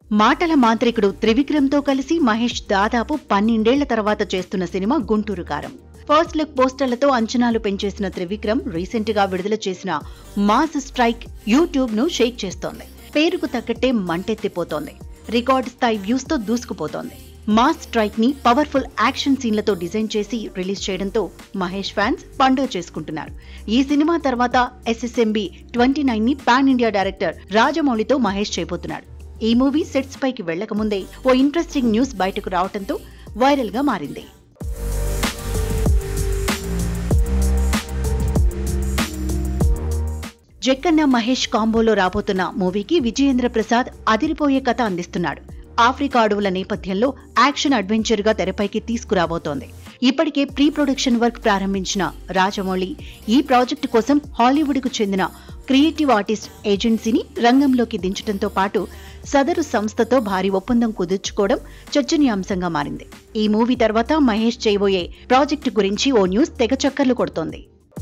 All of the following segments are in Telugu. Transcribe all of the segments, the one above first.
మాటల మాంత్రికుడు త్రివిక్రమ్తో కలిసి మహేష్ దాదాపు పన్నెండేళ్ల తర్వాత చేస్తున్న సినిమా గుంటూరు కారం ఫస్ట్ లుక్ పోస్టర్లతో అంచనాలు పెంచేసిన త్రివిక్రమ్ రీసెంట్ గా విడుదల చేసిన మాస్ స్ట్రైక్ యూట్యూబ్ ను షేక్ చేస్తోంది పేరుకు తగ్గట్టే మంటెత్తిపోతోంది రికార్డ్ స్థాయి వ్యూస్ తో దూసుకుపోతోంది మాస్ స్ట్రైక్ ని పవర్ఫుల్ యాక్షన్ సీన్లతో డిజైన్ చేసి రిలీజ్ చేయడంతో మహేష్ ఫ్యాన్స్ పండుగ చేసుకుంటున్నారు ఈ సినిమా తర్వాత ఎస్ఎస్ఎంబి ట్వంటీ నైన్ ని పాన్ ఇండియా డైరెక్టర్ రాజమౌళితో మహేష్ చేయబోతున్నాడు ఈ మూవీ సెట్స్ పైకి వెళ్లకముందే ఓ ఇంట్రెస్టింగ్ న్యూస్ బయటకు రావడంతో వైరల్ గా మారింది జక్కన్న మహేష్ కాంబోలో రాబోతున్న మూవీకి విజయేంద్ర ప్రసాద్ అదిరిపోయే కథ అందిస్తున్నాడు ఆఫ్రికా అడవుల నేపథ్యంలో యాక్షన్ అడ్వెంచర్ గా తెరపైకి తీసుకురాబోతోంది ఇప్పటికే ప్రీ ప్రొడక్షన్ వర్క్ ప్రారంభించిన రాజమౌళి ఈ ప్రాజెక్టు కోసం హాలీవుడ్ కు చెందిన క్రియేటివ్ ఆర్టిస్ట్ ఏజెన్సీని రంగంలోకి దించడంతో పాటు సదరు సంస్థతో భారీ ఒప్పందం కుదుర్చుకోవడం చర్చనీయాంశంగా మారింది ఈ మూవీ తర్వాత మహేష్ చేయబోయే ప్రాజెక్టు గురించి ఓ న్యూస్ తెగ చక్కర్లు కొడుతోంది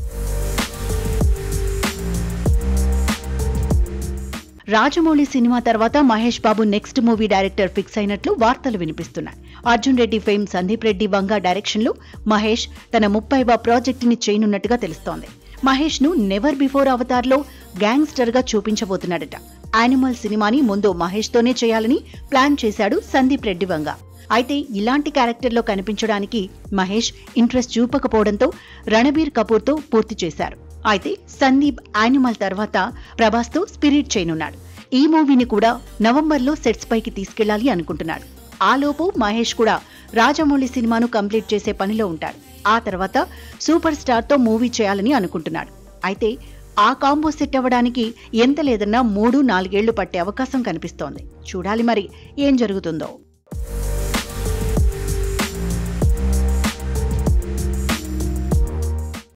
రాజమౌళి సినిమా తర్వాత Mahesh Babu next movie director fix అయినట్లు వార్తలు వినిపిస్తున్నాయి అర్జున్ రెడ్డి ఫేమ్ సందీప్ రెడ్డి వంగా డైరెక్షన్ లో మహేష్ తన ముప్పైవ ప్రాజెక్ట్ ని చేయనున్నట్టుగా తెలుస్తోంది మహేష్ ను నెవర్ బిఫోర్ అవతార్ లో గ్యాంగ్స్టర్ గా చూపించబోతున్నాడట యానిమల్ సినిమాని ముందు మహేష్ తోనే చేయాలని ప్లాన్ చేశాడు సందీప్ రెడ్డి వంగ అయితే ఇలాంటి క్యారెక్టర్లో కనిపించడానికి మహేష్ ఇంట్రెస్ట్ చూపకపోవడంతో రణబీర్ కపూర్ తో పూర్తి చేశారు అయితే సందీప్ యానిమల్ తర్వాత ప్రభాస్ తో స్పిరిట్ చేయనున్నాడు ఈ మూవీని కూడా నవంబర్లో సెట్స్ పైకి తీసుకెళ్లాలి అనుకుంటున్నాడు ఆలోపు మహేష్ కూడా రాజమౌళి సినిమాను కంప్లీట్ చేసే పనిలో ఉంటాడు ఆ తర్వాత సూపర్ స్టార్ తో మూవీ చేయాలని అనుకుంటున్నాడు అయితే ఆ కాంబో సెట్ అవ్వడానికి ఎంత లేదన్నా మూడు నాలుగేళ్లు పట్టే అవకాశం కనిపిస్తోంది చూడాలి మరి ఏం జరుగుతుందో